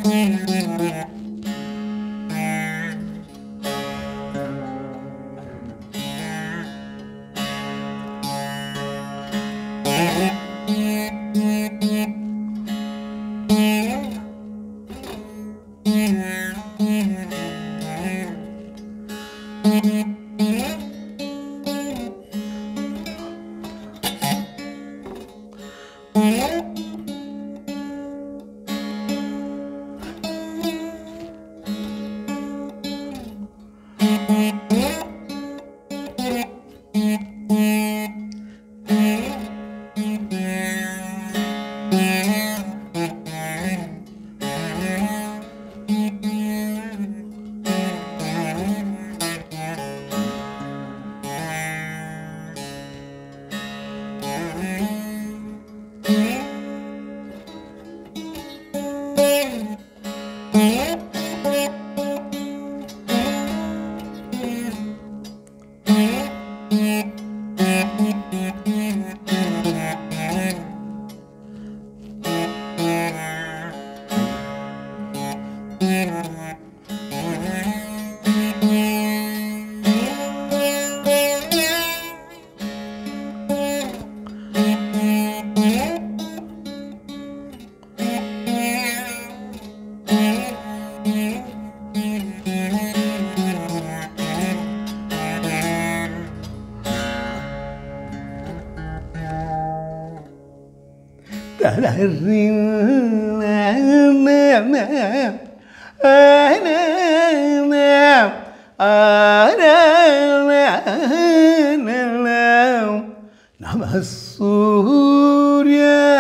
ನಮ ಸೂರ್ಯ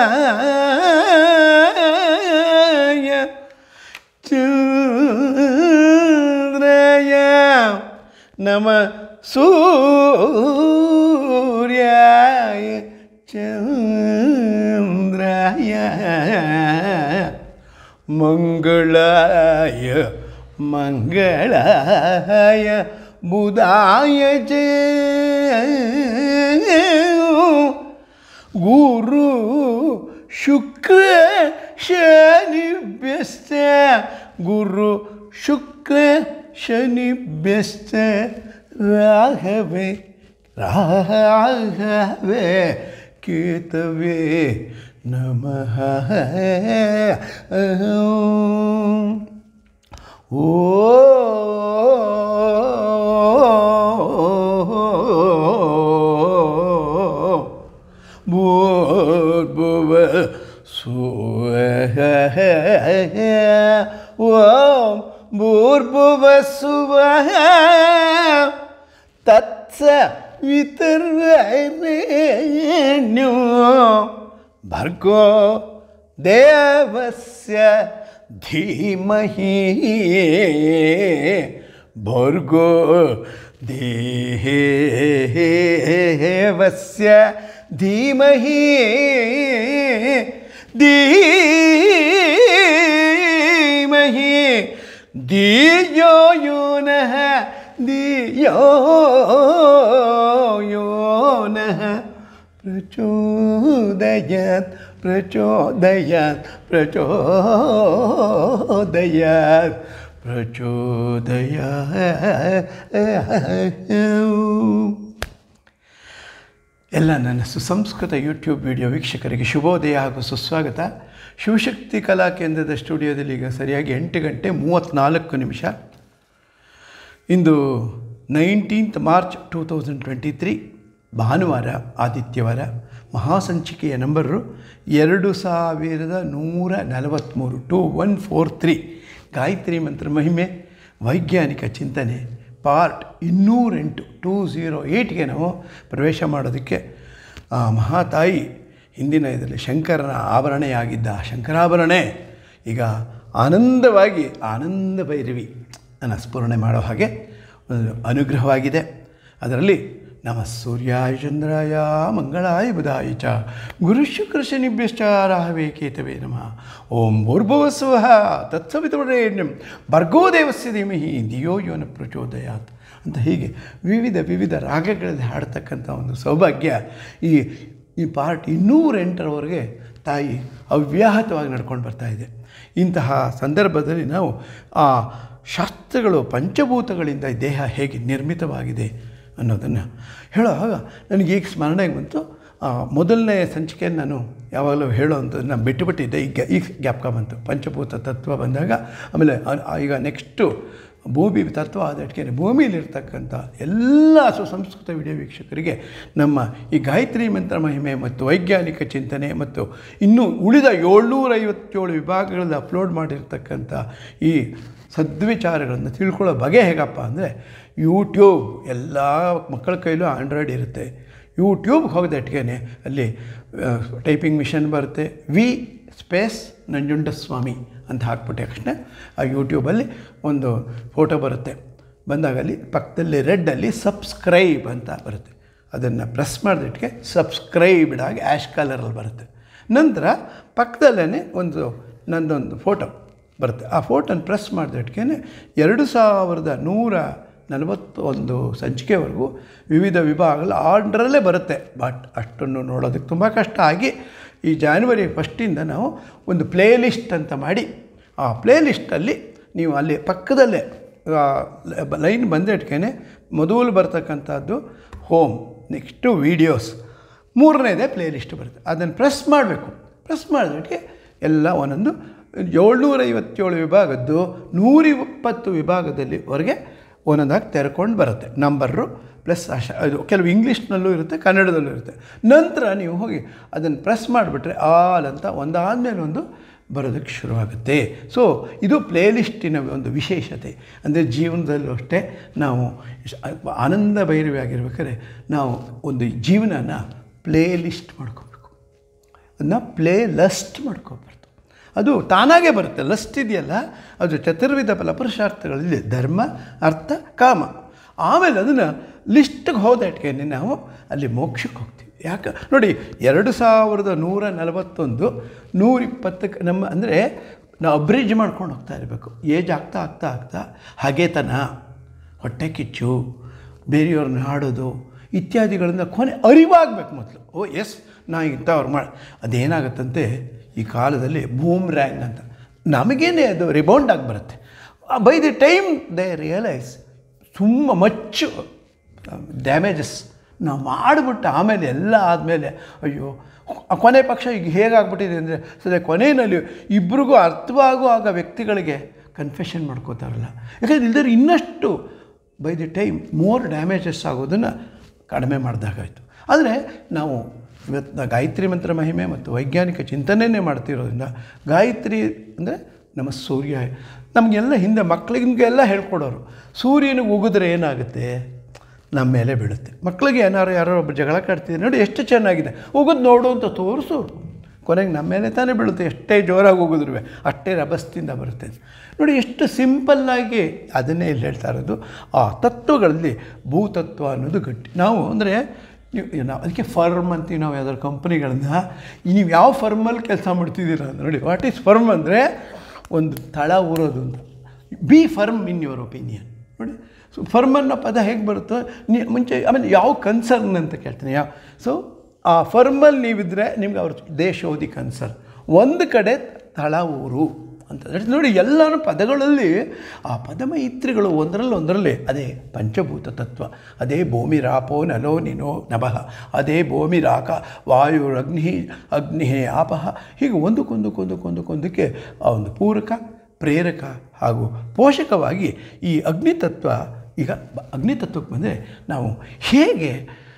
ಚಂದ್ರಯ ನಮ ಸೂರ್ಯಾಯ ಚಂದ್ರಾಯ ಮಂಗಳಾಯ ಮಂಗಳಾಯ ಬುಧಾಯ ಚ ಗುರು ಶುಕ್ರ ಶನಿಭ್ಯಶ್ಚ ಗುರು ಶುಕ್ರ ಶನಿಭ್ಯಶ್ಚ ರಾಘವೇ ರಾಘವೇ ಕೇತವೇ ನಮಃ ಓ ಭೂರ್ಭುವ ಸುವ ಓಂ ಭೂರ್ಭುವ ಸುವ ತತ್ಸ ವಿತರ್ವರೇಣ್ಯೋ ಭರ್ಗೋ ದೇವಸ್ಯ ಧೀಮಹಿ ಭರ್ಗೋ ದೇವಸ್ಯ ಧೀಮಹಿ ಧೀಮಹಿ ಧಿಯೋ ಯೋ ನಃ ಧಿಯೋ ಯೋ ನಃ ಪ್ರಚೋದಯಾತ್ ಪ್ರಚೋದಯಾತ್ ಪ್ರಚೋದಯಾತ್ ಪ್ರಚೋದಯ ಎಲ್ಲ ನನ್ನ ಸುಸಂಸ್ಕೃತ ಯೂಟ್ಯೂಬ್ ವಿಡಿಯೋ ವೀಕ್ಷಕರಿಗೆ ಶುಭೋದಯ ಹಾಗೂ ಸುಸ್ವಾಗತ ಶಿವಶಕ್ತಿ ಕಲಾ ಕೇಂದ್ರದ ಸ್ಟುಡಿಯೋದಲ್ಲಿ ಈಗ ಸರಿಯಾಗಿ ಎಂಟು ಗಂಟೆ ಮೂವತ್ತ್ನಾಲ್ಕು ನಿಮಿಷ ಇಂದು nineteenth March two thousand twenty three ಭಾನುವಾರ ಆದಿತ್ಯವಾರ ಮಹಾಸಂಚಿಕೆಯ ನಂಬರು ಎರಡು ಸಾವಿರದ ನೂರ ನಲವತ್ತ್ಮೂರು two one four three Gayatri Mantra ಮಹಿಮೆ ವೈಜ್ಞಾನಿಕ ಚಿಂತನೆ ಪಾರ್ಟ್ ಇನ್ನೂರೆಂಟು ಟೂ ಝೀರೋ ಏಯ್ಟ್ಗೆ ನಾವು ಪ್ರವೇಶ ಮಾಡೋದಕ್ಕೆ ಆ ಮಹಾತಾಯಿ ಹಿಂದಿನ ಇದರಲ್ಲಿ ಶಂಕರನ ಆಭರಣೆಯಾಗಿದ್ದ ಶಂಕರಾಭರಣೆ ಈಗ ಆನಂದವಾಗಿ ಆನಂದ ಭೈರವಿ ಅನ್ನ ಸ್ಫುರಣೆ ಮಾಡೋ ಹಾಗೆ ಒಂದು ಅನುಗ್ರಹವಾಗಿದೆ ಅದರಲ್ಲಿ ನಮ ಸೂರ್ಯಾಯ ಚಂದ್ರಾಯ ಮಂಗಳಾಯ ಬುಧಾಯ ಚ ಗುರು ಶುಕ್ರ ಶನಿಭ್ಯಶ್ಚ ರಾಹವೇ ಕೇತವೇ ನಮಃ ಓಂ ಭೂರ್ಭುವಸ್ವಃ ತತ್ಸವಿತುರೇಣ್ಯಂ ಭರ್ಗೋ ದೇವಸ್ಯ ಧೀಮಹಿ ಧಿಯೋ ಯೋನ ಪ್ರಚೋದಯಾತ್ ಅಂತ ಹೀಗೆ ವಿವಿಧ ವಿವಿಧ ರಾಗಗಳಲ್ಲಿ ಹಾಡ್ತಕ್ಕಂಥ ಒಂದು ಸೌಭಾಗ್ಯ ಈ ಈ ಪಾರ್ಟ್ ಇನ್ನೂರೆಂಟರವರೆಗೆ ತಾಯಿ ಅವ್ಯಾಹತವಾಗಿ ನಡ್ಕೊಂಡು ಬರ್ತಾ ಇದೆ ಇಂತಹ ಸಂದರ್ಭದಲ್ಲಿ ನಾವು ಆ ಶಾಸ್ತ್ರಗಳು ಪಂಚಭೂತಗಳಿಂದ ಈ ದೇಹ ಹೇಗೆ ನಿರ್ಮಿತವಾಗಿದೆ ಅನ್ನೋದನ್ನು ಹೇಳುವಾಗ ನನಗೆ ಈಗ ಸ್ಮರಣೆಗೆ ಬಂತು ಆ, ಮೊದಲನೇ ಸಂಚಿಕೆಯನ್ನು ನಾನು ಯಾವಾಗಲೂ ಹೇಳೋ ಅಂಥದ್ದನ್ನು ಬಿಟ್ಟುಬಿಟ್ಟಿದ್ದೆ ಈಗ ಈಗ ಜ್ಞಾಪಕ ಬಂತು ಪಂಚಭೂತ ತತ್ವ ಬಂದಾಗ ಆಮೇಲೆ ಆ- ಆ ಈಗ ನೆಕ್ಸ್ಟು ಭೂಮಿ ತತ್ವ ಆದಟ್ಟಿಗೆ ಭೂಮಿಯಲ್ಲಿರ್ತಕ್ಕಂಥ ಎಲ್ಲ ಸುಸಂಸ್ಕೃತ ವಿಡಿಯೋ ವೀಕ್ಷಕರಿಗೆ ನಮ್ಮ ಈ ಗಾಯತ್ರಿ ಮಂತ್ರ ಮಹಿಮೆ ಮತ್ತು ವೈಜ್ಞಾನಿಕ ಚಿಂತನೆ ಮತ್ತು ಇನ್ನೂ ಉಳಿದ ಏಳ್ನೂರೈವತ್ತೇಳು ವಿಭಾಗಗಳಲ್ಲಿ ಅಪ್ಲೋಡ್ ಮಾಡಿರ್ತಕ್ಕಂಥ ಈ ಸದ್ವಿಚಾರಗಳನ್ನು ತಿಳ್ಕೊಳ್ಳೋ ಬಗೆ ಹೇಗಪ್ಪ ಅಂದರೆ ಯೂಟ್ಯೂಬ್ ಎಲ್ಲ ಮಕ್ಕಳ ಕೈಲೂ ಆಂಡ್ರಾಯ್ಡ್ ಇರುತ್ತೆ ಯೂಟ್ಯೂಬ್ಗೆ ಹೋಗದಟ್ಟಿಗೆ ಅಲ್ಲಿ ಟೈಪಿಂಗ್ ಮಿಷನ್ ಬರುತ್ತೆ ವಿ ಸ್ಪೇಸ್ ನಂಜುಂಡಸ್ವಾಮಿ ಅಂತ ಹಾಕ್ಬಿಟ್ಟೆ ತಕ್ಷಣ ಆ ಯೂಟ್ಯೂಬಲ್ಲಿ ಒಂದು ಫೋಟೋ ಬರುತ್ತೆ ಬಂದಾಗ ಅಲ್ಲಿ ಪಕ್ಕದಲ್ಲಿ ರೆಡ್ಡಲ್ಲಿ ಸಬ್ಸ್ಕ್ರೈಬ್ ಅಂತ ಬರುತ್ತೆ ಅದನ್ನು ಪ್ರೆಸ್ ಮಾಡಿದಟ್ಟಿಗೆ ಸಬ್ಸ್ಕ್ರೈಬ್ಡ್ ಆಗಿ ಆ್ಯಶ್ ಕಲರಲ್ಲಿ ಬರುತ್ತೆ ನಂತರ ಪಕ್ಕದಲ್ಲೇ ಒಂದು ನಂದೊಂದು ಫೋಟೋ ಬರುತ್ತೆ ಆ ಫೋಟೋನ ಪ್ರೆಸ್ ಮಾಡಿದಟ್ಟಿಗೆ ಎರಡು ಸಾವಿರದ ನೂರ ನಲವತ್ತೊಂದು ಸಂಚಿಕೆವರೆಗೂ ವಿವಿಧ ವಿಭಾಗಗಳು ಆರ್ಡ್ರಲ್ಲೇ ಬರುತ್ತೆ ಬಟ್ ಅಷ್ಟನ್ನು ನೋಡೋದಕ್ಕೆ ತುಂಬ ಕಷ್ಟ ಆಗಿ ಈ ಜಾನ್ವರಿ ಫಸ್ಟಿಂದ ನಾವು ಒಂದು ಪ್ಲೇ ಲಿಸ್ಟ್ ಅಂತ ಮಾಡಿ ಆ ಪ್ಲೇ ಲಿಸ್ಟಲ್ಲಿ ನೀವು ಅಲ್ಲಿ ಪಕ್ಕದಲ್ಲೇ ಲೈನ್ ಬಂದಿಟ್ಕೇನೆ ಮೊದಲು ಬರ್ತಕ್ಕಂಥದ್ದು ಹೋಮ್ ನೆಕ್ಸ್ಟು ವೀಡಿಯೋಸ್ ಮೂರನೇದೇ ಪ್ಲೇ ಲಿಸ್ಟ್ ಬರುತ್ತೆ ಅದನ್ನು ಪ್ರೆಸ್ ಮಾಡಬೇಕು ಪ್ರೆಸ್ ಮಾಡಿದಕ್ಕೆ ಎಲ್ಲ ಒಂದೊಂದು ಏಳ್ನೂರೈವತ್ತೇಳು ವಿಭಾಗದ್ದು ನೂರಿಪ್ಪತ್ತು ವಿಭಾಗದಲ್ಲಿ ವರೆಗೆ ಒಂದೊಂದಾಗಿ ತೆರ್ಕೊಂಡು ಬರುತ್ತೆ ನಂಬರು ಪ್ಲಸ್ ಅಶ ಇದು ಕೆಲವು ಇಂಗ್ಲೀಷ್ನಲ್ಲೂ ಇರುತ್ತೆ ಕನ್ನಡದಲ್ಲೂ ಇರುತ್ತೆ ನಂತರ ನೀವು ಹೋಗಿ ಅದನ್ನು ಪ್ರೆಸ್ ಮಾಡಿಬಿಟ್ರೆ ಆಲ್ ಅಂತ ಒಂದಾದಮೇಲೆ ಒಂದು ಬರೋದಕ್ಕೆ ಶುರುವಾಗುತ್ತೆ ಸೊ ಇದು ಪ್ಲೇಲಿಸ್ಟಿನ ಒಂದು ವಿಶೇಷತೆ ಅಂದರೆ ಜೀವನದಲ್ಲೂ ಅಷ್ಟೇ ನಾವು ಶ್- ಆನಂದ ಭೈರವಿಯಾಗಿರ್ಬೇಕಾದ್ರೆ ನಾವು ಒಂದು ಜೀವನನ ಪ್ಲೇ ಲಿಸ್ಟ್ ಮಾಡ್ಕೋಬೇಕು ಅದನ್ನ ಪ್ಲೇ ಲಸ್ಟ್ ಮಾಡ್ಕೋಬಾರ್ದು ಅದು ತಾನಾಗೇ ಬರುತ್ತೆ ಲಸ್ಟ್ ಇದೆಯಲ್ಲ ಅದು ಚತುರ್ವಿಧ ಫಲಪುರುಷಾರ್ಥಗಳಲ್ಲಿ ಧರ್ಮ ಅರ್ಥ ಕಾಮ ಆಮೇಲೆ ಅದನ್ನು ಲಿಸ್ಟಿಗೆ ಹೋದಟ್ಟಿಗೆ ನಾವು ಅಲ್ಲಿ ಮೋಕ್ಷಕ್ಕೆ ಹೋಗ್ತೀವಿ ಯಾಕೆ ನೋಡಿ ಎರಡು ಸಾವಿರದ ನೂರ ನಲವತ್ತೊಂದು ನೂರಿಪ್ಪತ್ತಕ್ಕೆ ನಮ್ಮ ಅಂದರೆ ನಾವು ಅಬ್ರಿಜ್ ಮಾಡ್ಕೊಂಡು ಹೋಗ್ತಾ ಇರಬೇಕು ಏಜ್ ಆಗ್ತಾ ಆಗ್ತಾ ಆಗ್ತಾ ಹಾಗೇತನ ಹೊಟ್ಟೆ ಕಿಚ್ಚು ಬೇರೆಯವ್ರನ್ನ ಹಾಡೋದು ಇತ್ಯಾದಿಗಳಿಂದ ಕೊನೆ ಅರಿವಾಗಬೇಕು ಮೊದಲು ಓ ಎಸ್ ನಾ ಇಂಥವ್ರು ಮಾಡಿ ಅದೇನಾಗುತ್ತಂತೆ ಈ ಕಾಲದಲ್ಲಿ ಬೂಮ್ ರ್ಯಾಂಗ್ ಅಂತ ನಮಗೇನೆ ಅದು ರಿಬೌಂಡ್ ಆಗಿ ಬರುತ್ತೆ by the time they realise ತುಂಬ ಮಚ್ಚು ಡ್ಯಾಮೇಜಸ್ ನಾವು ಮಾಡಿಬಿಟ್ಟು ಆಮೇಲೆ ಎಲ್ಲ ಆದಮೇಲೆ ಅಯ್ಯೋ ಕೊನೆ ಪಕ್ಷ ಈಗ ಹೇಗಾಗ್ಬಿಟ್ಟಿದೆ ಅಂದರೆ ಸದ್ಯ ಕೊನೆಯಲ್ಲಿ ಇಬ್ರಿಗೂ ಅರ್ಥವಾಗುವಾಗ ವ್ಯಕ್ತಿಗಳಿಗೆ ಕನ್ಫೆಷನ್ ಮಾಡ್ಕೋತಾರಲ್ಲ ಯಾಕಂದ್ರೆ ಇಲ್ದರೆ ಇನ್ನಷ್ಟು by the time more damages ಆಗೋದನ್ನು ಕಡಿಮೆ ಮಾಡಿದಾಗಾಯಿತು ಆದರೆ ನಾವು ಇವತ್ತು ನಾ ಗಾಯತ್ರಿ ಮಂತ್ರ ಮಹಿಮೆ ಮತ್ತು ವೈಜ್ಞಾನಿಕ ಚಿಂತನೆಯೇ ಮಾಡ್ತಿರೋದ್ರಿಂದ ಗಾಯತ್ರಿ ಅಂದರೆ ನಮ್ಮ ಸೂರ್ಯ ನಮಗೆಲ್ಲ ಹಿಂದೆ ಮಕ್ಕಳಿಗೆಲ್ಲ ಹೇಳ್ಕೊಡೋರು ಸೂರ್ಯನಿಗೆ ಉಗಿದ್ರೆ ಏನಾಗುತ್ತೆ ನಮ್ಮ ಮೇಲೆ ಬೀಳುತ್ತೆ ಮಕ್ಕಳಿಗೆ ಏನಾರು ಯಾರೋ ಒಬ್ಬರು ಜಗಳ ಕಾಡ್ತಿದ್ರೆ ನೋಡಿ ಎಷ್ಟು ಚೆನ್ನಾಗಿದೆ ಉಗಿದು ನೋಡು ಅಂತ ತೋರಿಸೋರು ಕೊನೆಗೆ ನಮ್ಮ ಮೇಲೆ ತಾನೇ ಬೀಳುತ್ತೆ ಎಷ್ಟೇ ಜೋರಾಗಿ ಹೋಗಿದ್ರು ಅಷ್ಟೇ ರಭಸದಿಂದ ಬರುತ್ತೆ ನೋಡಿ ಎಷ್ಟು ಸಿಂಪಲ್ಲಾಗಿ ಅದನ್ನೇ ಇಲ್ಲಿ ಹೇಳ್ತಾ ಇರೋದು ಆ ತತ್ವಗಳಲ್ಲಿ ಭೂತತ್ವ ಅನ್ನೋದು ಗಟ್ಟಿ ನಾವು ಅಂದರೆ ನೀವು ನಾವು ಅದಕ್ಕೆ ಫರ್ಮ್ ಅಂತೀವಿ ನಾವು ಯಾವ್ದಾದ್ರು ಕಂಪ್ನಿಗಳನ್ನ ನೀವು ಯಾವ ಫರ್ಮಲ್ಲಿ ಕೆಲಸ ಮಾಡ್ತಿದ್ದೀರಾ ಅಂತ ನೋಡಿ ವಾಟ್ ಈಸ್ ಫರ್ಮ್ ಅಂದರೆ ಒಂದು ತಳ ಊರೋದು ಅಂತ be firm in your opinion ನೋಡಿ ಸೊ ಫರ್ಮ್ ಅನ್ನೋ ಪದ ಹೇಗೆ ಬರುತ್ತೋ ನೀ ಮುಂಚೆ ಆಮೇಲೆ ಯಾವ ಕನ್ಸರ್ನ್ ಅಂತ ಕೇಳ್ತೀನಿ ಯಾವ ಸೊ ಆ ಫರ್ಮಲ್ಲಿ ನೀವಿದ್ದರೆ ನಿಮ್ಗೆ ಅವ್ರ ದೇಶೋದಿ ಕನ್ಸರ್ನ್ ಒಂದು ಕಡೆ ತಳ ಊರು ಅಂತ ಹೇಳಿ ನೋಡಿ ಎಲ್ಲನೂ ಪದಗಳಲ್ಲಿ ಆ ಪದಮೈತ್ರಿಗಳು ಒಂದರಲ್ಲಿ ಒಂದರಲ್ಲಿ ಅದೇ ಪಂಚಭೂತ ತತ್ವ ಅದೇ ಭೂಮಿ ರಾಪೋ ನಲೋ ನಿನೋ ನಭಃ ಅದೇ ಭೂಮಿ ರಾಕ ವಾಯು ಅಗ್ನಿ ಅಗ್ನಿ ಆಪಹ ಹೀಗೆ ಒಂದಕ್ಕೊಂದಕ್ಕೊಂದಕ್ಕೊಂದಕ್ಕೊಂದಕ್ಕೆ ಆ ಒಂದು ಪೂರಕ ಪ್ರೇರಕ ಹಾಗೂ ಪೋಷಕವಾಗಿ ಈ ಅಗ್ನಿತತ್ವ ಈಗ ಬ- ಅಗ್ನಿತತ್ವಕ್ಕೆ ಬಂದರೆ ನಾವು ಹೇಗೆ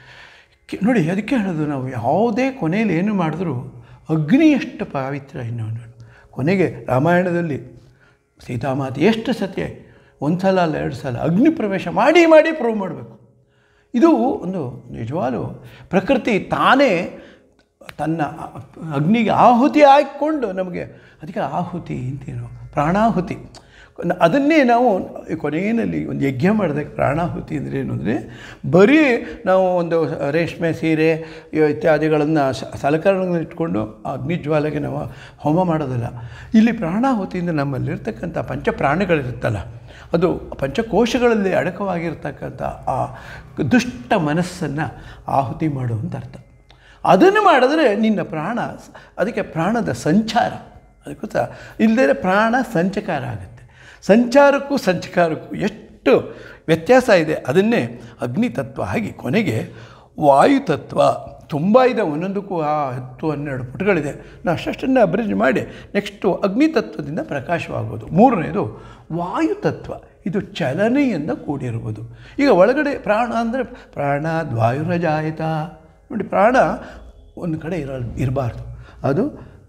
ಕೆ- ನೋಡಿ ಅದಕ್ಕೆ ಹೇಳೋದು ನಾವು ಯಾವುದೇ ಕೊನೆಯಲ್ಲಿ ಏನು ಮಾಡಿದ್ರೂ ಅಗ್ನಿಯಷ್ಟು ಪಾವಿತ್ರ ಇನ್ನೊಂದು ಕೊನೆಗೆ ರಾಮಾಯಣದಲ್ಲಿ ಸೀತಾಮಾತೆ ಎಷ್ಟು ಸತ್ಯ ಒಂದು ಸಲ ಅಲ್ಲ ಎರಡು ಸಲ ಅಗ್ನಿ ಪ್ರವೇಶ ಮಾಡಿ ಮಾಡಿ ಪ್ರೂವ್ ಮಾಡಬೇಕು ಇದು ಒಂದು ನಿಜವಾಗ್ಲೂ ಪ್ರಕೃತಿ ತಾನೇ ತನ್ನ ಅಗ್ನಿಗೆ ಆಹುತಿ ಹಾಕಿಕೊಂಡು ನಮಗೆ ಅದಕ್ಕೆ ಆಹುತಿ ಅಂತೇನು ಪ್ರಾಣಾಹುತಿ ನ- ಅದನ್ನೇ ನಾವು ಕೊನೆಯಲ್ಲಿ ಒಂದು ಯಜ್ಞ ಮಾಡಿದಾಗ ಪ್ರಾಣಾಹುತಿ ಅಂದರೆ ಏನು ಅಂದರೆ ಬರೀ ನಾವು ಒಂದು ರೇಷ್ಮೆ ಸೀರೆ ಇತ್ಯಾದಿಗಳನ್ನು ಸ- ಸಲಕರಣೆಗಳನ್ನ ಇಟ್ಕೊಂಡು ಆ ಅಗ್ನಿಜ್ವಾಲೆಗೆ ನಾವು ಹೋಮ ಮಾಡೋದಲ್ಲ ಇಲ್ಲಿ ಪ್ರಾಣಾಹುತಿಯಿಂದ ನಮ್ಮಲ್ಲಿರ್ತಕ್ಕಂಥ ಪಂಚ ಪ್ರಾಣಿಗಳಿರುತ್ತಲ್ಲ ಅದು ಪಂಚಕೋಶಗಳಲ್ಲಿ ಅಡಕವಾಗಿರ್ತಕ್ಕಂಥ ಆ ದುಷ್ಟ ಮನಸ್ಸನ್ನು ಆಹುತಿ ಮಾಡು ಅಂತ ಅರ್ಥ ಅದನ್ನು ಮಾಡಿದ್ರೆ ನಿನ್ನ ಪ್ರಾಣ ಸ- ಅದಕ್ಕೆ ಪ್ರಾಣದ ಸಂಚಾರ ಅದಕ್ಕೆ ಗೊತ್ತಾ ಇಲ್ಲದೇ ಪ್ರಾಣ ಸಂಚಕಾರ ಆಗುತ್ತೆ ಸಂಚಾರಕ್ಕೂ ಸಂಚಕಾರಕ್ಕೂ ಎಷ್ಟು ವ್ಯತ್ಯಾಸ ಇದೆ ಅದನ್ನೇ ಅಗ್ನಿ ತತ್ವ ಆಗಿ ಕೊನೆಗೆ ವಾಯು ತತ್ವ ತುಂಬ ಇದೆ ಒಂದೊಂದಕ್ಕೂ ಆ ಹತ್ತು ಹನ್ನೆರಡು ಪುಟಗಳಿದೆ ನಾನು ಅಷ್ಟನ್ನು ಅಬ್ರಿಜ್ ಮಾಡಿ ನೆಕ್ಸ್ಟು ಅಗ್ನಿ ತತ್ವದಿಂದ ಪ್ರಕಾಶವಾಗೋದು ಮೂರನೇದು ವಾಯು ತತ್ವ ಇದು ಚಲನೆಯಿಂದ ಕೂಡಿರುವುದು ಈಗ ಒಳಗಡೆ ಪ್ರಾಣ ಅಂದರೆ ಪ್ರಾಣ ದ್ವಾಯುರಜಾಯತ ನೋಡಿ ಪ್ರಾಣ ಒಂದು ಕಡೆ ಇರ ಇರಬಾರ್ದು ಅದು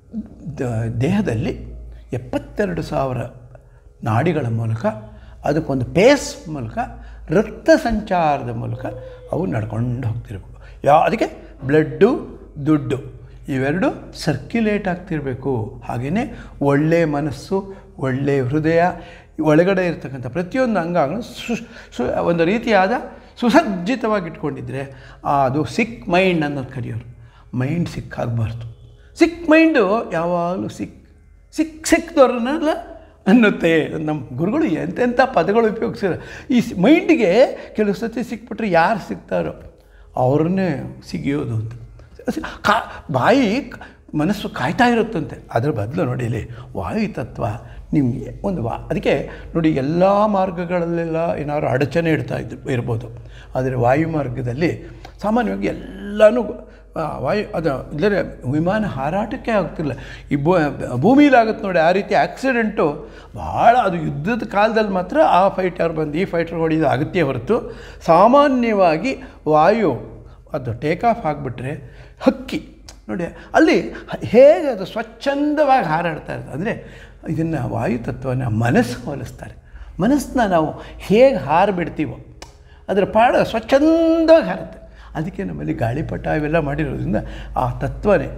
ದ- ದೇಹದಲ್ಲಿ ಎಪ್ಪತ್ತೆರಡು ಸಾವಿರ ನಾಡಿಗಳ ಮೂಲಕ ಅದಕ್ಕೊಂದು ಪೇಸ್ ಮೂಲಕ ರಕ್ತ ಸಂಚಾರದ ಮೂಲಕ ಅವು ನಡ್ಕೊಂಡು ಹೋಗ್ತಿರ್ಬೇಕು ಯಾ ಅದಕ್ಕೆ ಬ್ಲಡ್ಡು ದುಡ್ಡು ಇವೆರಡು ಸರ್ಕ್ಯುಲೇಟ್ ಆಗ್ತಿರಬೇಕು ಹಾಗೆಯೇ ಒಳ್ಳೆಯ ಮನಸ್ಸು ಒಳ್ಳೆಯ ಹೃದಯ ಒಳಗಡೆ ಇರ್ತಕ್ಕಂಥ ಪ್ರತಿಯೊಂದು ಅಂಗಾಂಗ ಸು ಸು ಒಂದು ರೀತಿಯಾದ ಸುಸಜ್ಜಿತವಾಗಿ ಇಟ್ಕೊಂಡಿದ್ರೆ ಅದು ಸಿಕ್ ಮೈಂಡ್ ಅನ್ನೋದು ಕರೆಯೋರು ಮೈಂಡ್ ಸಿಕ್ ಆಗಬಾರ್ದು ಸಿಕ್ ಮೈಂಡು ಯಾವಾಗಲೂ ಸಿಕ್ ಸಿಕ್ ಸಿಕ್ದವ್ರನ್ನೆಲ್ಲ ಅನ್ನುತ್ತೆ ನಮ್ಮ ಗುರುಗಳು ಎಂತೆಂಥ ಪದಗಳು ಉಪಯೋಗಿಸಿರ ಈ ಸ್- ಮೈಂಡಿಗೆ ಕೆಲವು ಸತಿ ಸಿಕ್ಬಿಟ್ರೆ ಯಾರು ಸಿಗ್ತಾರೋ ಅವ್ರನ್ನೇ ಸಿಗಿಯೋದು ಅಂತ ಸಿ- ಕಾ ಬಾಯಿ ಕ- ಮನಸ್ಸು ಕಾಯ್ತಾ ಇರುತ್ತಂತೆ ಅದರ ಬದಲು ನೋಡಿ ಇಲ್ಲಿ ವಾಯು ತತ್ವ ನಿಮಗೆ ಒಂದು ವಾ ಅದಕ್ಕೆ ನೋಡಿ ಎಲ್ಲ ಮಾರ್ಗಗಳಲ್ಲೆಲ್ಲ ಏನಾದ್ರು ಅಡಚಣೆ ಇಡ್ತಾ ಇದ್ದು ಇರ್ಬೋದು ಆದರೆ ವಾಯು ಮಾರ್ಗದಲ್ಲಿ ಸಾಮಾನ್ಯವಾಗಿ ಎಲ್ಲನೂ ಆ, ವಾಯು ಅದು ಇಲ್ಲದ್ರೆ ವಿಮಾನ ಹಾರಾಟಕ್ಕೆ ಆಗ್ತಿಲ್ಲ ಈ ಭೂ ಭೂಮಿಲಾಗುತ್ತೆ ನೋಡಿ ಆ ರೀತಿ ಆಕ್ಸಿಡೆಂಟು ಭಾಳ ಅದು ಯುದ್ಧದ ಕಾಲದಲ್ಲಿ ಮಾತ್ರ ಆ ಫೈಟರ್ ಬಂದು ಈ ಫೈಟರ್ ಹೊಡೆಯೋದು ಅಗತ್ಯ ಹೊರತು ಸಾಮಾನ್ಯವಾಗಿ ವಾಯು ಅದು ಟೇಕ್ ಆಫ್ ಆಗಿಬಿಟ್ರೆ ಹಕ್ಕಿ ನೋಡಿ ಅಲ್ಲಿ ಹ- ಹೇಗೆ ಅದು ಸ್ವಚ್ಛಂದವಾಗಿ ಹಾರಾಡ್ತಾ ಇರ್ತದೆ ಅಂದರೆ ಇದನ್ನು ವಾಯು ತತ್ವನ ಮನಸ್ಸು ಹೋಲಿಸ್ತಾರೆ ಮನಸ್ಸನ್ನ ನಾವು ಹೇಗೆ ಹಾರಿಬಿಡ್ತೀವೋ ಅದರ ಪಾಡ ಸ್ವಚ್ಛಂದವಾಗಿ ಹಾರುತ್ತೆ ಅದಕ್ಕೆ ನಮ್ಮಲ್ಲಿ ಗಾಳಿಪಟ ಇವೆಲ್ಲ ಮಾಡಿರೋದ್ರಿಂದ ಆ ತತ್ವನೇ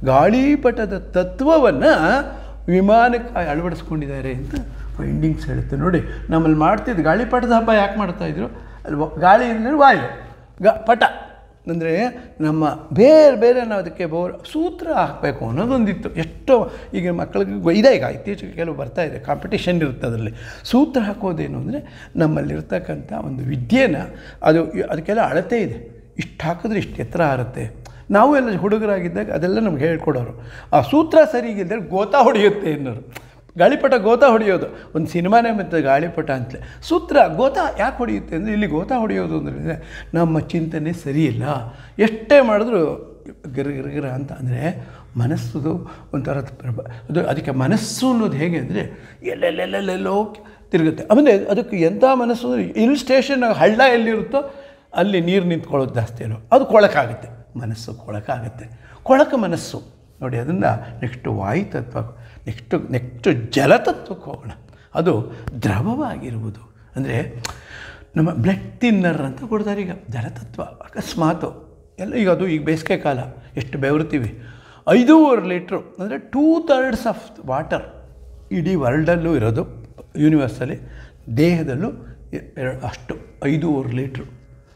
ಗಾಳಿಪಟದ ತತ್ವವನ್ನು ವಿಮಾನಕ್ಕೆ ಅಳವಡಿಸ್ಕೊಂಡಿದ್ದಾರೆ ಅಂತ ಫೈಂಡಿಂಗ್ಸ್ ಹೇಳುತ್ತೆ ನೋಡಿ ನಮ್ಮಲ್ಲಿ ಮಾಡ್ತಿದ್ದು ಗಾಳಿಪಟದ ಹಬ್ಬ ಯಾಕೆ ಮಾಡ್ತಾಯಿದ್ರು ಅಲ್ಲಿ ವ- ಗಾಳಿ ಅಂದರೆ ವಾಯು ಗ ಪಟ ಅಂದರೆ ನಮ್ಮ ಬೇರೆ ಬೇರೆ ನಾವು ಅದಕ್ಕೆ ಬೋರ್ ಸೂತ್ರ ಹಾಕಬೇಕು ಅನ್ನೋದೊಂದಿತ್ತು ಎಷ್ಟೋ ಈಗ ಮಕ್ಕಳಿಗೆ ಗೊ- ಇದೆ ಈಗ ಇತ್ತೀಚೆಗೆ ಕೆಲವು ಬರ್ತಾ ಇದೆ ಕಾಂಪಿಟೇಷನ್ ಇರುತ್ತೆ ಅದರಲ್ಲಿ ಸೂತ್ರ ಹಾಕೋದೇನು ಅಂದರೆ ನಮ್ಮಲ್ಲಿರ್ತಕ್ಕಂಥ ಒಂದು ವಿದ್ಯೆನ ಅದು ಅದಕ್ಕೆಲ್ಲ ಅಳತೆ ಇದೆ ಇಷ್ಟು ಹಾಕಿದ್ರೆ ಇಷ್ಟು ಎತ್ತರ ಹಾರುತ್ತೆ ನಾವು ಎಲ್ಲ ಹುಡುಗರಾಗಿದ್ದಾಗ ಅದೆಲ್ಲ ನಮ್ಗೆ ಹೇಳ್ಕೊಡೋರು ಆ ಸೂತ್ರ ಸರಿಗಿದ್ದರೆ ಗೋತಾ ಹೊಡೆಯುತ್ತೆ ಅನ್ನೋರು ಗಾಳಿಪಟ ಗೋತಾ ಹೊಡೆಯೋದು ಒಂದು ಸಿನಿಮಾನೇ ಮತ್ತು ಗಾಳಿಪಟ ಅಂತಲೇ ಸೂತ್ರ ಗೋತಾ ಯಾಕೆ ಹೊಡೆಯುತ್ತೆ ಅಂದರೆ ಇಲ್ಲಿ ಗೋತಾ ಹೊಡೆಯೋದು ಅಂದರೆ ನಮ್ಮ ಚಿಂತನೆ ಸರಿಯಿಲ್ಲ ಎಷ್ಟೇ ಮಾಡಿದ್ರು ಗಿರ ಗಿರ ಗಿರ ಅಂತ ಅಂದರೆ ಮನಸ್ಸುದು ಒಂಥರ ಪ್ರಭ- ಅದು ಅದಕ್ಕೆ ಮನಸ್ಸು ಅನ್ನೋದು ಹೇಗೆ ಅಂದರೆ ಎಲ್ಲೆಲ್ಲೆಲ್ಲೆಲ್ಲೋ ತಿರುಗುತ್ತೆ ಆಮೇಲೆ ಅದಕ್ಕೆ ಎಂಥ ಮನಸ್ಸು ಅಂದರೆ ಹಿಲ್ ಸ್ಟೇಷನ್ ಹಳ್ಳ ಎಲ್ಲಿರುತ್ತೋ ಅಲ್ಲಿ ನೀರು ನಿಂತ್ಕೊಳ್ಳೋದು ಜಾಸ್ತಿ ಅಲ್ವ ಅದು ಕೊಳಕಾಗುತ್ತೆ ಮನಸ್ಸು ಕೊಳಕಾಗುತ್ತೆ ಕೊಳಕ ಮನಸ್ಸು ನೋಡಿ ಅದನ್ನು ನೆಕ್ಸ್ಟು ವಾಯುತತ್ವ ನೆಕ್ಸ್ಟು ನೆಕ್ಸ್ಟು ಜಲತತ್ವಕ್ಕೆ ಹೋಗೋಣ ಅದು ದ್ರವವಾಗಿರುವುದು ಅಂದರೆ ನಮ್ಮ ಬ್ಲಡ್ ತಿನ್ನರ್ ಅಂತ ಕೊಡ್ತಾರೆ ಈಗ ಜಲತತ್ವ ಅಕಸ್ಮಾತು ಎಲ್ಲ ಈಗ ಅದು ಈಗ ಬೇಸಿಗೆ ಕಾಲ ಎಷ್ಟು ಬೆವರ್ತೀವಿ ಐದೂವರೆ ಲೀಟ್ರು ಅಂದರೆ ಟೂ ಥರ್ಡ್ಸ್ ಆಫ್ ವಾಟರ್ ಇಡೀ ವರ್ಲ್ಡಲ್ಲೂ ಇರೋದು ಯೂನಿವರ್ಸಲ್ಲಿ ದೇಹದಲ್ಲೂ ಎ- ಎರಡು ಅಷ್ಟು ಐದೂವರೆ ಲೀಟ್ರು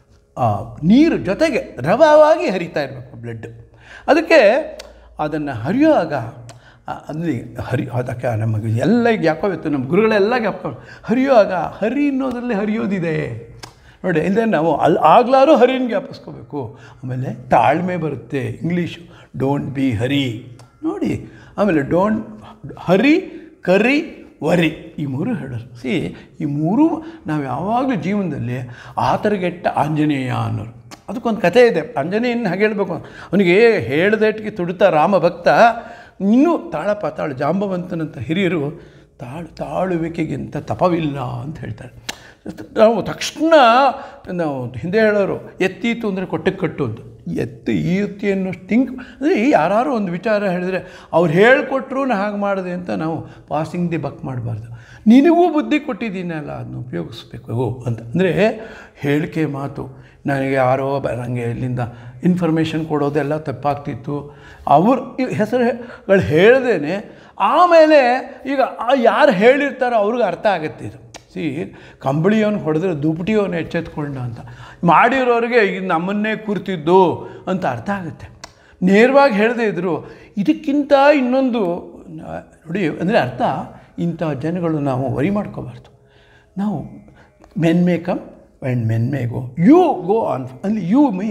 ಆ ನೀರು ಜೊತೆಗೆ ದ್ರವವಾಗಿ ಹರಿತಾ ಇರಬೇಕು ಬ್ಲಡ್ ಅದಕ್ಕೆ ಅದನ್ನು ಹರಿಯುವಾಗ ಆ- ಅಂದರೆ ಹರಿ ಅದಕ್ಕೆ ನಮಗೆ ಎಲ್ಲ ಈಗ ಯಾಕೋ ಇವತ್ತು ನಮ್ಮ ಗುರುಗಳೆಲ್ಲ ಜ್ಞಾಪಕ ಹರಿಯುವಾಗ ಹರಿ ಅನ್ನೋದರಲ್ಲಿ ಹರಿಯೋದಿದೆ ನೋಡಿ ಇಲ್ಲದೆ ನಾವು ಅಲ್ಲಿ ಆಗ್ಲಾರು ಹರಿನ ಜ್ಞಾಪಿಸ್ಕೋಬೇಕು ಆಮೇಲೆ ತಾಳ್ಮೆ ಬರುತ್ತೆ ಇಂಗ್ಲೀಷು ಡೋಂಟ್ ಬಿ ಹರಿ ನೋಡಿ ಆಮೇಲೆ ಡೋಂಟ್ ಹರಿ ಕರಿ ವರಿ ಈ ಮೂರು ಹೇಳೋರು ಸಿ ಈ ಮೂರು ನಾವು ಯಾವಾಗಲೂ ಜೀವನದಲ್ಲಿ ಆತರಗೆಟ್ಟ ಆಂಜನೇಯ ಅನ್ನೋರು ಅದಕ್ಕೊಂದು ಕಥೆ ಇದೆ ಆಂಜನೇಯನ ಹಾಗೆ ಹೇಳಬೇಕು ಅವನಿಗೆ ಹೇಳ್ದೇಟ್ಗೆ ತುಡಿತ ರಾಮ ಭಕ್ತ ಇನ್ನೂ ತಾಳಪ್ಪ ತಾಳು ಜಾಂಬವಂತನಂತ ಹಿರಿಯರು ತಾಳು ತಾಳುವಿಕೆಗಿಂತ ತಪವಿಲ್ಲ ಅಂತ ಹೇಳ್ತಾರೆ ನಾವು ತಕ್ಷಣ ನಾವು ಹಿಂದೆ ಹೇಳೋರು ಎತ್ತೀತು ಅಂದರೆ ಕೊಟ್ಟಕ್ಕೆ ಕಟ್ಟು ಅಂತ ಎತ್ತು ಈಯುತ್ತಿ ಅನ್ನೋ ಥಿಂಕ್ ಅಂದರೆ ಯಾರು ಒಂದು ವಿಚಾರ ಹೇಳಿದರೆ ಅವ್ರು ಹೇಳಿಕೊಟ್ರು ನಾ ಹಾಗೆ ಮಾಡಿದೆ ಅಂತ ನಾವು ಪಾಸಿಂಗ್ ದಿ ಬಕ್ ಮಾಡಬಾರ್ದು ನಿನಗೂ ಬುದ್ಧಿ ಕೊಟ್ಟಿದ್ದೀನಲ್ಲ ಅದನ್ನ ಉಪಯೋಗಿಸ್ಬೇಕು ಅಂತ ಅಂದರೆ ಹೇಳಿಕೆ ಮಾತು ನನಗೆ ಯಾರೋ ಬ ನನಗೆ ಇಲ್ಲಿಂದ ಇನ್ಫಾರ್ಮೇಷನ್ ಕೊಡೋದೆಲ್ಲ ತಪ್ಪಾಗ್ತಿತ್ತು ಅವ್ರ ಹೆಸರುಗಳು ಹೇಳ್ದೇನೆ ಆಮೇಲೆ ಈಗ ಆ ಯಾರು ಹೇಳಿರ್ತಾರೋ ಅವ್ರಿಗೆ ಅರ್ಥ ಆಗುತ್ತೆ ಇದು ಸಿ ಕಂಬಳಿಯವನು ಹೊಡೆದ್ರೆ ದುಪಟಿಯವನು ಎಚ್ಚೆತ್ಕೊಂಡ ಅಂತ ಮಾಡಿರೋರಿಗೆ ಈಗ ನಮ್ಮನ್ನೇ ಕೂರ್ತಿದ್ದು ಅಂತ ಅರ್ಥ ಆಗುತ್ತೆ ನೇರವಾಗಿ ಹೇಳದೇ ಇದ್ದರು ಇದಕ್ಕಿಂತ ಇನ್ನೊಂದು ನ- ನೋಡಿ ಅಂದರೆ ಅರ್ಥ ಇಂಥ ಜನಗಳು ನಾವು ವರಿ ಮಾಡ್ಕೋಬಾರ್ದು ನಾವು men may come and men may go you go on ಅಲ್ಲಿ ಯು ಮೀನ್ಸ್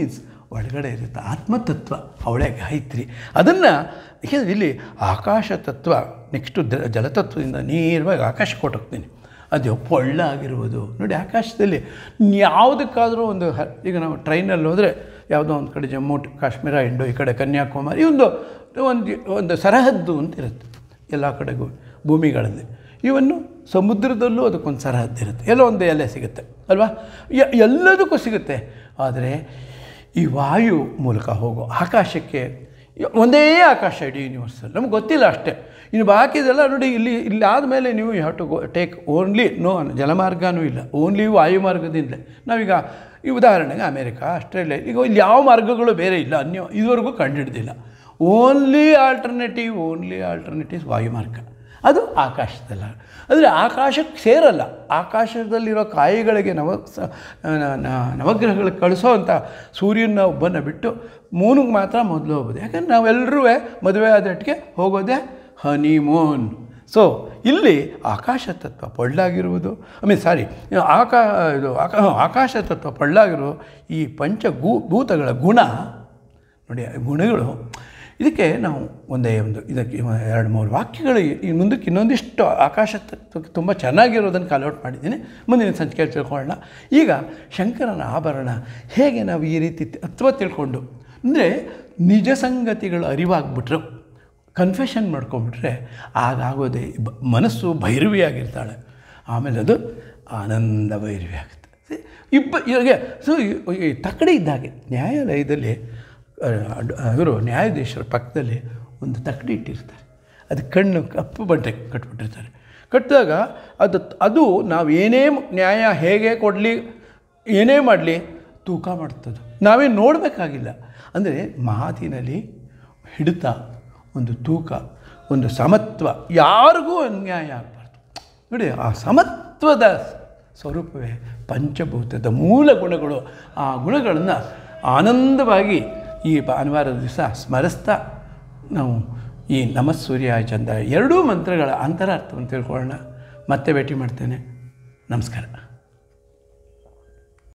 ಒಳಗಡೆ ಇರುತ್ತೆ ಆತ್ಮತತ್ವ ಅವಳೇ ಗಾಯತ್ರಿ ಅದನ್ನು ಯಾಕೆಂದರೆ ಇಲ್ಲಿ ಆಕಾಶ ತತ್ವ ನೆಕ್ಸ್ಟು ದ ಜಲತತ್ವದಿಂದ ನೇರವಾಗಿ ಆಕಾಶ ಕೊಟ್ಟೋಗ್ತೀನಿ ಅದು ಪೊಳ್ಳ ಆಗಿರುವುದು ನೋಡಿ ಆಕಾಶದಲ್ಲಿ ಯಾವುದಕ್ಕಾದರೂ ಒಂದು ಹ ಈಗ ನಾವು ಟ್ರೈನಲ್ಲಿ ಹೋದರೆ ಯಾವುದೋ ಒಂದು ಕಡೆ ಜಮ್ಮು ಕಾಶ್ಮೀರ ಇಂಡೋ ಈ ಕಡೆ ಕನ್ಯಾಕುಮಾರಿ ಒಂದು ಒಂದು ಒಂದು ಸರಹದ್ದು ಅಂತ ಇರುತ್ತೆ ಎಲ್ಲ ಕಡೆಗೂ ಭೂಮಿಗಳಲ್ಲಿ ಇವನ್ನು ಸಮುದ್ರದಲ್ಲೂ ಅದಕ್ಕೊಂದು ಸರಹದ್ದು ಇರುತ್ತೆ ಎಲ್ಲೋ ಒಂದು ಎಲೆ ಸಿಗುತ್ತೆ ಅಲ್ವಾ ಯ- ಎಲ್ಲದಕ್ಕೂ ಸಿಗುತ್ತೆ ಆದರೆ ಈ ವಾಯು ಮೂಲಕ ಹೋಗೋ ಆಕಾಶಕ್ಕೆ ಯ- ಒಂದೇ ಆಕಾಶ ಇಡೀ ಯೂನಿವರ್ಸಲ್ಲಿ ನಮ್ಗೆ ಗೊತ್ತಿಲ್ಲ ಅಷ್ಟೇ ಇನ್ನು ಬಾಕಿದೆಲ್ಲ ನೋಡಿ ಇಲ್ಲಿ ಇಲ್ಲಿ ಆದಮೇಲೆ ನೀವು you have to go take only no ಜಲಮಾರ್ಗನೂ ಇಲ್ಲ ಓನ್ಲಿ ವಾಯು ಮಾರ್ಗದಿಂದಲೇ ನಾವೀಗ ಈ ಉದಾಹರಣೆಗೆ ಅಮೇರಿಕಾ ಆಸ್ಟ್ರೇಲಿಯಾ ಈಗ ಇಲ್ಲಿ ಯಾವ ಮಾರ್ಗಗಳು ಬೇರೆ ಇಲ್ಲ ಅನ್ಯ ಇದುವರೆಗೂ ಕಂಡುಹಿಡ್ದಿಲ್ಲ ಓನ್ಲಿ ಆಲ್ಟರ್ನೇಟಿವ್ ಓನ್ಲಿ ಆಲ್ಟರ್ನೇಟಿವ್ ವಾಯುಮಾರ್ಗ ಅದು ಆಕಾಶದಲ್ಲ ಅಂದರೆ ಆಕಾಶಕ್ಕೆ ಸೇರಲ್ಲ ಆಕಾಶದಲ್ಲಿರೋ ಕಾಯಿಗಳಿಗೆ ನವ ಸ- ನ- ನ- ನವಗ್ರಹಗಳಿಗೆ ಕಳಿಸೋ ಅಂಥ ಸೂರ್ಯನ ಒಬ್ಬನ ಬಿಟ್ಟು ಮೂನಿಗೆ ಮಾತ್ರ ಮೊದಲು ಹೋಗೋದು ಯಾಕಂದ್ರೆ ನಾವೆಲ್ಲರೂ ಮದುವೆ ಆದಟ್ಟಿಗೆ ಹೋಗೋದೇ ಹನಿಮೂನ್ ಸೊ ಇಲ್ಲಿ ಆಕಾಶ ತತ್ವ ಪೊಳ್ಳಾಗಿರುವುದು ಐ ಮೀನ್ ಸಾರಿ ಆಕಾ ಇದು ಆಕಾ ಹ್ಮ್, ಆಕಾಶ ತತ್ವ ಪೊಳ್ಳಾಗಿರೋ ಈ ಪಂಚ ಭೂ ಭೂತಗಳ ಗುಣ ನೋಡಿ ಆ ಗುಣಗಳು ಇದಕ್ಕೆ ನಾವು ಒಂದೇ ಒಂದು ಇದಕ್ಕೆ ಎರಡು ಮೂರು ವಾಕ್ಯಗಳು ಈ- ಈ ಮುಂದಕ್ಕೆ ಇನ್ನೊಂದಿಷ್ಟು ಆಕಾಶ ತತ್ವಕ್ಕೆ ತುಂಬ ಚೆನ್ನಾಗಿರೋದನ್ನು ಕಾಲ್ಔಟ್ ಮಾಡಿದ್ದೀನಿ ಮುಂದಿನ ಸಂಚಿಕೆಯಲ್ಲಿ ತಿಳ್ಕೊಳ್ಳೋಣ ಈಗ ಶಂಕರನ ಆಭರಣ ಹೇಗೆ ನಾವು ಈ ರೀತಿ ತತ್ವ ತಿಳ್ಕೊಂಡು ಅಂದರೆ ನಿಜ ಸಂಗತಿಗಳು ಅರಿವಾಗ್ಬಿಟ್ರು ಕನ್ಫೆಷನ್ ಮಾಡ್ಕೊಂಬಿಟ್ರೆ ಆಗಾಗೋದೇ ಬ- ಮನಸ್ಸು ಭೈರವಿಯಾಗಿರ್ತಾಳೆ ಆಮೇಲೆ ಅದು ಆನಂದ ಭೈರವಿ ಆಗುತ್ತೆ ಸಿ, ಇಬ್ಬ ಇವಾಗ ಸೊ ಈ- ಈ ತಕ್ಕಡಿ ಇದ್ದಾಗೆ ನ್ಯಾಯಾಲಯದಲ್ಲಿ ಇವರು ನ್ಯಾಯಾಧೀಶರ ಪಕ್ಕದಲ್ಲಿ ಒಂದು ತಕ್ಕಡಿ ಇಟ್ಟಿರ್ತಾರೆ ಅದು ಕಣ್ಣು ಕಪ್ಪು ಬಟ್ಟೆ ಕಟ್ಬಿಟ್ಟಿರ್ತಾರೆ ಕಟ್ಟಿದಾಗ ಅದು ಅದು ನಾವು ಏನೇ ನ್ಯಾಯ ಹೇಗೆ ಕೊಡಲಿ ಏನೇ ಮಾಡಲಿ ತೂಕ ಮಾಡ್ತದೆ ನಾವೇ ನೋಡಬೇಕಾಗಿಲ್ಲ ಅಂದರೆ ಮಾತಿನಲ್ಲಿ ಹಿಡಿತ ಒಂದು ತೂಕ ಒಂದು ಸಮತ್ವ ಯಾರಿಗೂ ಅನ್ಯಾಯ ಆಗಬಾರ್ದು ನೋಡಿ ಆ ಸಮತ್ವದ ಸ್ವರೂಪವೇ ಪಂಚಭೂತದ ಮೂಲ ಗುಣಗಳು ಆ ಗುಣಗಳನ್ನು ಆನಂದವಾಗಿ ಈ ಭಾನುವಾರದ ದಿವಸ ಸ್ಮರಿಸ್ತಾ ನಾವು ಈ ನಮಃ ಸೂರ್ಯ ಚಂದ ಎರಡೂ ಮಂತ್ರಗಳ ಅಂತರಾರ್ಥವನ್ನು ತಿಳ್ಕೊಳ್ಳೋಣ ಮತ್ತೆ ಭೇಟಿ ಮಾಡ್ತೇನೆ ನಮಸ್ಕಾರ